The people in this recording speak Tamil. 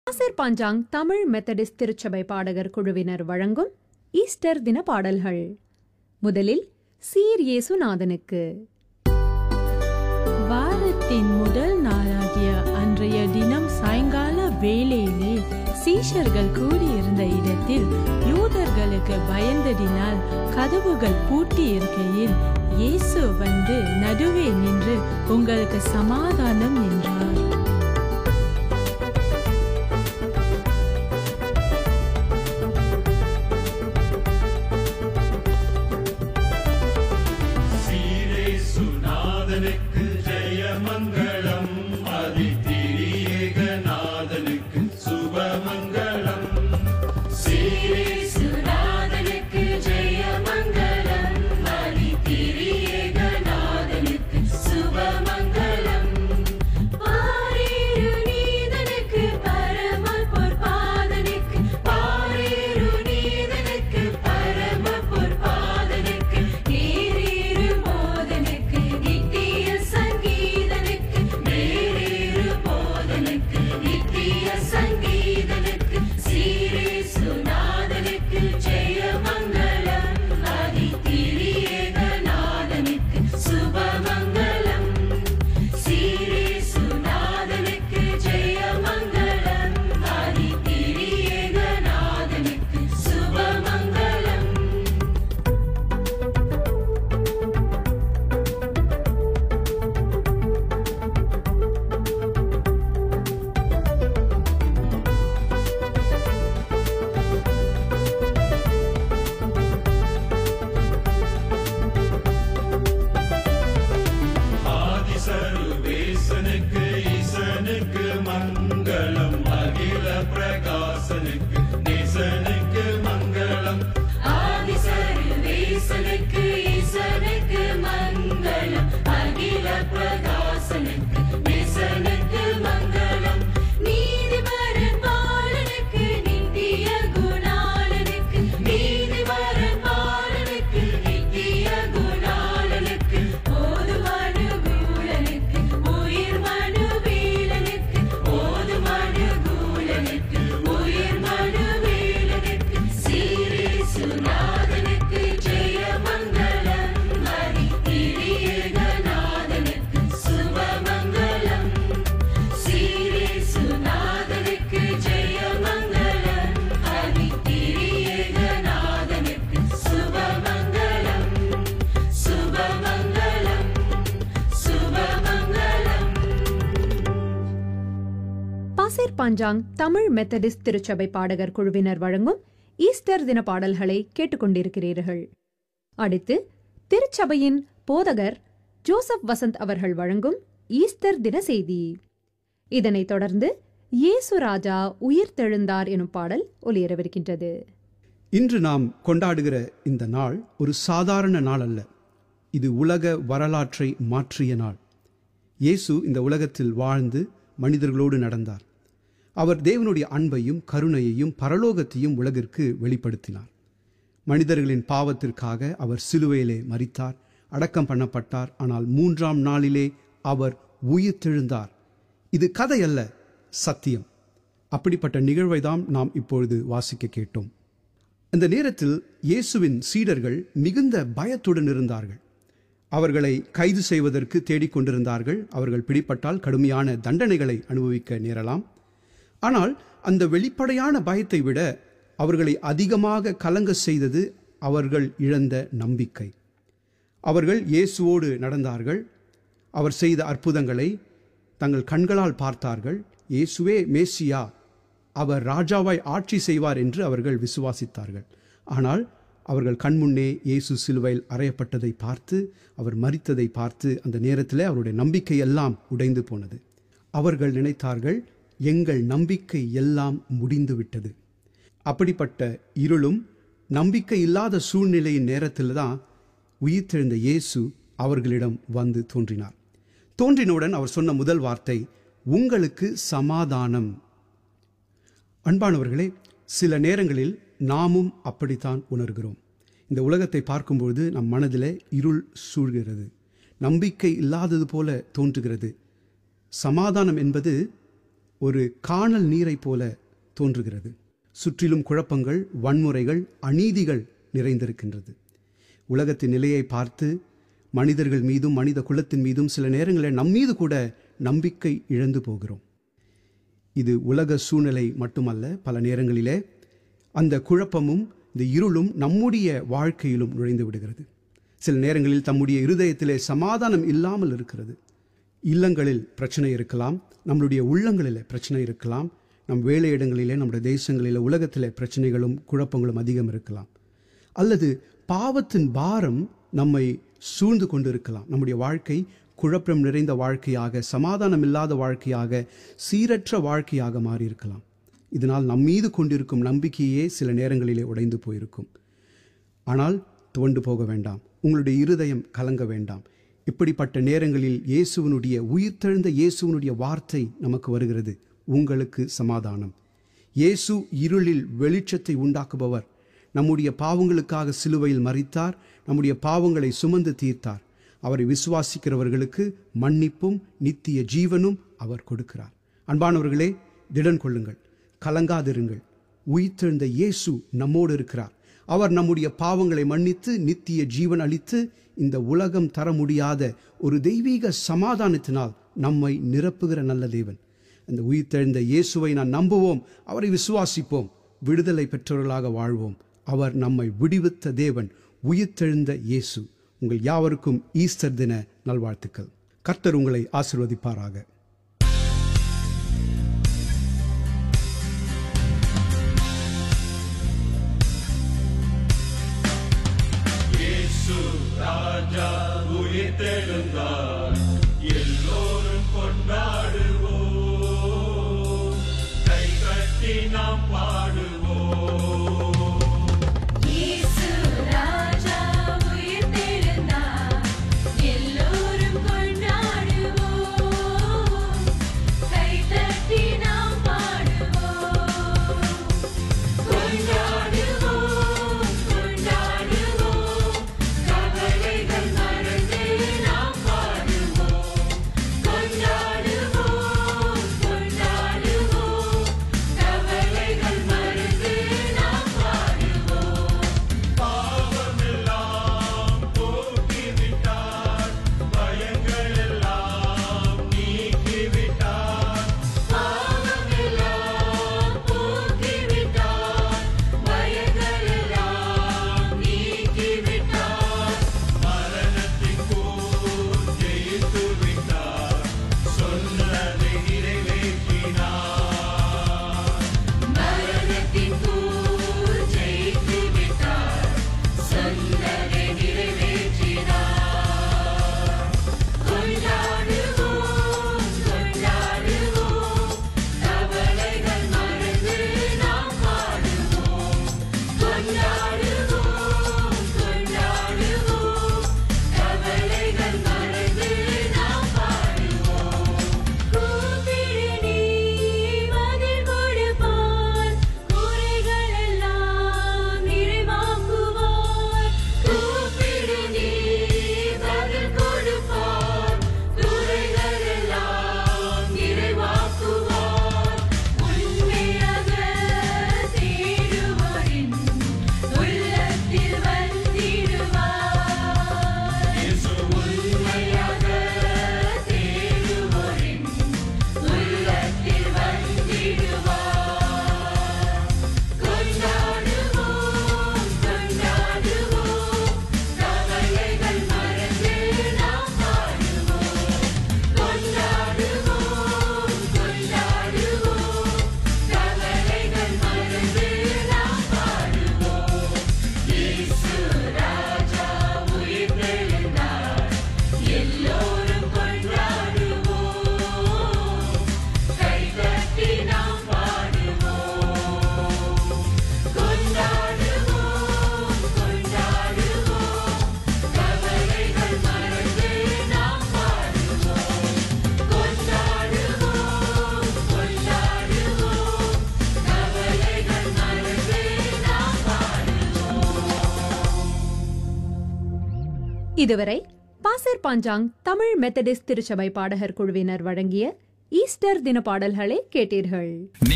ஆசர் பாஞ்சாங் தமிழ் மெத்தடிஸ்ட் திருச்சபை பாடகர் குழுவினர் வழங்கும் ஈஸ்டர் தின பாடல்கள் முதலில் சீர் இயேசுநாதனுக்கு வாரத்தின் முதல் நாளாகிய அன்றைய தினம் சாயங்கால வேளையிலே சீஷர்கள் கூடியிருந்த இடத்தில் யூதர்களுக்கு பயந்ததினால் கதவுகள் பூட்டி இருக்கையில் இயேசு வந்து நடுவே நின்று உங்களுக்கு சமாதானம் என்றார் சுநாதனுக்கு ஜெயமங்களம் அதிதிரியேகநாதனுக்கு சுபமங்களம் சீரே சுநாதனுக்கு ஜெயமங்கலம் அதிதிரியேகநாதனுக்கு சுபமங்கலம் பாரேரு நீதனுக்கு பரம பொற்பாதனுக்கு பாரேரு நீதனுக்கு பரம பொற்பாதனுக்கு நேரேறு போதனுக்கு நித்திய சங்கீதனுக்கு நேரேறு போதனுக்கு நித்திய சங்கீதனுக்கு சீரே சுநாதனுக்கு ஜெயமங்கலம் அதிதிரியேகநாதனுக்கு சுபமங்கலம் சீரே சுநாதனுக்கு ஜெயமங்கலம் அதிதிரியேகநாதனுக்கு சுபமங்கலம் ஆதிசருவேசனுக்கு ஈசனுக்கு மங்களம் அகில பிரகாசனுக்கு நேசனுக்கு மங்களம் ஆதிசருவேசனுக்கு ஈசனுக்கு மங்களம் அகில பிரகாசனுக்கு நேசனுக்கு மங்களம் நீதிபரன் பாலனுக்கு நித்திய குணாளனுக்கு நீதிபரன் பாலனுக்கு நித்திய குணாளனுக்கு போது மனுகூலனுக்கு உயிர் மனுவீலனுக்கு போது மனுகூலனுக்கு உயிர் மனுவீலனுக்கு சீரே சுநாதனுக்கு ஜெயமங்கலம் அதிதிரியேகநாதனுக்கு சுபமங்கலம் சீரே சுநாதனுக்கு ஜெயமங்கலம் அதிதிரியேகநாதனுக்கு சுபமங்கலம் சுபமங்கலம் சுபமங்கலம் பாசேர் பாஞ்சாங் தமிழ் மெத்தடிஸ்ட் திருச்சபை பாடகர் குழுவினர் வழங்கும் ஈஸ்டர் தின பாடல்களை கேட்டுக்கொண்டிருக்கிறீர்கள் அடுத்து திருச்சபையின் போதகர் ஜோசப் வசந்த் அவர்கள் வழங்கும் ஈஸ்டர் தின செய்தி இதனைத் தொடர்ந்து இயேசு ராஜா உயிர்த்தெழுந்தார் எனும் பாடல் ஒலியரவிருக்கின்றது இன்று நாம் கொண்டாடுகிற இந்த நாள் ஒரு சாதாரண நாள் அல்ல இது உலக வரலாற்றை மாற்றிய நாள் இயேசு இந்த உலகத்தில் வாழ்ந்து மனிதர்களோடு நடந்தார் அவர் தேவனுடைய அன்பையும் கருணையையும் பரலோகத்தையும் உலகிற்கு வெளிப்படுத்தினார் மனிதர்களின் பாவத்திற்காக அவர் சிலுவையிலே மரித்தார் அடக்கம் பண்ணப்பட்டார் ஆனால் மூன்றாம் நாளிலே அவர் உயிர்த்தெழுந்தார் இது கதை அல்ல சத்தியம் அப்படிப்பட்ட நிகழ்வை தான் நாம் இப்பொழுது வாசிக்க கேட்டோம் அந்த நேரத்தில் இயேசுவின் சீடர்கள் மிகுந்த பயத்துடன் இருந்தார்கள் அவர்களை கைது செய்வதற்கு தேடிக்கொண்டிருந்தார்கள் அவர்கள் பிடிப்பட்டால் கடுமையான தண்டனைகளை அனுபவிக்க நேரலாம் ஆனால் அந்த வெளிப்படையான பயத்தை விட அவர்களை அதிகமாக கலங்க செய்தது அவர்கள் இழந்த நம்பிக்கை அவர்கள் இயேசுவோடு நடந்தார்கள் அவர் செய்த அற்புதங்களை தங்கள் கண்களால் பார்த்தார்கள் இயேசுவே மேசியா அவர் ராஜாவாய் ஆட்சி செய்வார் என்று அவர்கள் விசுவாசித்தார்கள் ஆனால் அவர்கள் கண்முன்னே இயேசு சிலுவையில் அறையப்பட்டதை பார்த்து அவர் மரித்ததை பார்த்து அந்த நேரத்தில் அவருடைய நம்பிக்கை எல்லாம் உடைந்து போனது அவர்கள் நினைத்தார்கள் எங்கள் நம்பிக்கை எல்லாம் முடிந்து விட்டது அப்படிப்பட்ட இருளும் நம்பிக்கை இல்லாத சூழ்நிலையின் நேரத்தில் தான் உயிர்த்தெழுந்த இயேசு அவர்களிடம் வந்து தோன்றினார் தோன்றினவுடன் அவர் சொன்ன முதல் வார்த்தை உங்களுக்கு சமாதானம் அன்பானவர்களே சில நேரங்களில் நாமும் அப்படித்தான் உணர்கிறோம் இந்த உலகத்தை பார்க்கும்பொழுது நம் மனதில் இருள் சூழ்கிறது நம்பிக்கை இல்லாதது போல தோன்றுகிறது சமாதானம் என்பது ஒரு காணல் நீரைப் போல தோன்றுகிறது சுற்றிலும் குழப்பங்கள் வன்முறைகள் அநீதிகள் நிறைந்திருக்கின்றது உலகத்தின் நிலையை பார்த்து மனிதர்கள் மீதும் மனித குலத்தின் மீதும் சில நேரங்களில் நம் மீது கூட நம்பிக்கை இழந்து போகிறோம் இது உலக சூழ்நிலை மட்டுமல்ல பல நேரங்களிலே அந்த குழப்பமும் இந்த இருளும் நம்முடைய வாழ்க்கையிலும் நுழைந்து விடுகிறது சில நேரங்களில் தம்முடைய இருதயத்திலே சமாதானம் இல்லாமல் இருக்கிறது இல்லங்களில் பிரச்சனை இருக்கலாம் நம்மளுடைய உள்ளங்களில் பிரச்சனை இருக்கலாம் நம் வேலை இடங்களிலே நம்முடைய தேசங்களிலே உலகத்திலே பிரச்சனைகளும் குழப்பங்களும் அதிகம் இருக்கலாம் அல்லது பாவத்தின் பாரம் நம்மை சூழ்ந்து கொண்டிருக்கலாம் நம்முடைய வாழ்க்கை குழப்பம் நிறைந்த வாழ்க்கையாக சமாதானம் இல்லாத வாழ்க்கையாக சீரற்ற வாழ்க்கையாக மாறியிருக்கலாம் இதனால் நம் மீது கொண்டிருக்கும் நம்பிக்கையே சில நேரங்களிலே உடைந்து போயிருக்கும் ஆனால் துவண்டு போக வேண்டாம் உங்களுடைய இருதயம் கலங்க வேண்டாம் இப்படிப்பட்ட நேரங்களில் இயேசுவனுடைய உயிர்த்தெழுந்த இயேசுவனுடைய வார்த்தை நமக்கு வருகிறது உங்களுக்கு சமாதானம் இயேசு இருளில் வெளிச்சத்தை உண்டாக்குபவர் நம்முடைய பாவங்களுக்காக சிலுவையில் மறித்தார் நம்முடைய பாவங்களை சுமந்து தீர்த்தார் அவரை விசுவாசிக்கிறவர்களுக்கு மன்னிப்பும் நித்திய ஜீவனும் அவர் கொடுக்கிறார் அன்பானவர்களே திடன் கொள்ளுங்கள் கலங்காதிருங்கள் உயிர்த்தெழுந்த இயேசு நம்மோடு இருக்கிறார் அவர் நம்முடைய பாவங்களை மன்னித்து நித்திய ஜீவன் அளித்து இந்த உலகம் தர முடியாத ஒரு தெய்வீக சமாதானத்தினால் நம்மை நிரப்புகிற நல்ல தேவன் அந்த உயிர்த்தெழுந்த இயேசுவை நான் நம்புவோம் அவரை விசுவாசிப்போம் விடுதலை பெற்றவர்களாக வாழ்வோம் அவர் நம்மை விடுவித்த தேவன் உயிர்த்தெழுந்த இயேசு உங்கள் யாவருக்கும் ஈஸ்டர் தின நல்வாழ்த்துக்கள் கர்த்தர் உங்களை ஆசிர்வதிப்பாராக இயேசு ராஜா உயிர்த்தெழுந்தார் எல்லோரும் கொண்டாடுவோம் கை கட்டி நாம் பாடுவோம் இயேசு ராஜா உயிர்த்தெழுந்தார் எல்லோரும் கொண்டாடுவோம் கைதட்டி நாம் பாடுவோம் கொண்டாடுவோம் கொண்டாடுவோம் கவலைகள் மறந்து நாம் பாடுவோம் கொண்டாடுவோம் கொண்டாடுவோம் கவலைகள் மறந்து நாம் பாடுவோம் பாவமெல்லாம் போக்கிவிட்டார் பயங்கள் எல்லாம் நீக்கிவிட்டார் பாவமெல்லாம் போக்கிவிட்டார் பயங்களெல்லாம் நீக்கிவிட்டார் மரணத்தின் போர் ஜெயித்து விட்டார் சொன்னதை நிறைவேற்றினார் மரணத்தின் போர் ஜெயித்து விட்டார் சொன்னதை நிறைவேற்றினார் கொண்டாடுவோம் கொண்டாடுவோம் கவலைகள் மறந்து நாம் பாடுவோம் கொண்டாடுவோம் கொண்டாடுவோம் கவலைகள் மறந்து நாம் பாடுவோம் கூப்பிடு நீ பதில் கொடுப்பார் குறைகள் எல்லாம் நிறைவாக்குவார் கூப்பிடு நீ பதில் கொடுப்பார் குறைகள் எல்லாம் நிறைவாக்குவார் உண்மையாக தேடுவோரின் உள்ளத்தில் வந்திடுவார் இயேசு உண்மையாக தேடுவோரின் உள்ளத்தில் வந்திடுவார் கொண்டாடுவோம் கொண்டாடுவோம் கவலைகள் மறந்து நாம் பாடுவோம் கொண்டாடுவோம் கொண்டாடுவோம் கவலைகள் மறந்து நாம் பாடுவோம் இயேசு ராஜா உயிர்த்தெழுந்தார் எல்லோரும் கொண்டாடுவோம் கைதட்டி நாம் பாடுவோம் கொண்டாடுவோம் கொண்டாடுவோம் கவலைகள் மறந்து நாம் பாடுவோம் கொண்டாடுவோம் கொண்டாடுவோம் கவலைகள் மறந்து நாம் பாடுவோம் இதுவரை பாசர் பாஞ்சாங் தமிழ் மெத்தடிஸ்ட் திருச்சபை பாடகர் குழுவினர் வழங்கிய ஈஸ்டர் தின பாடல்களை கேட்டீர்கள்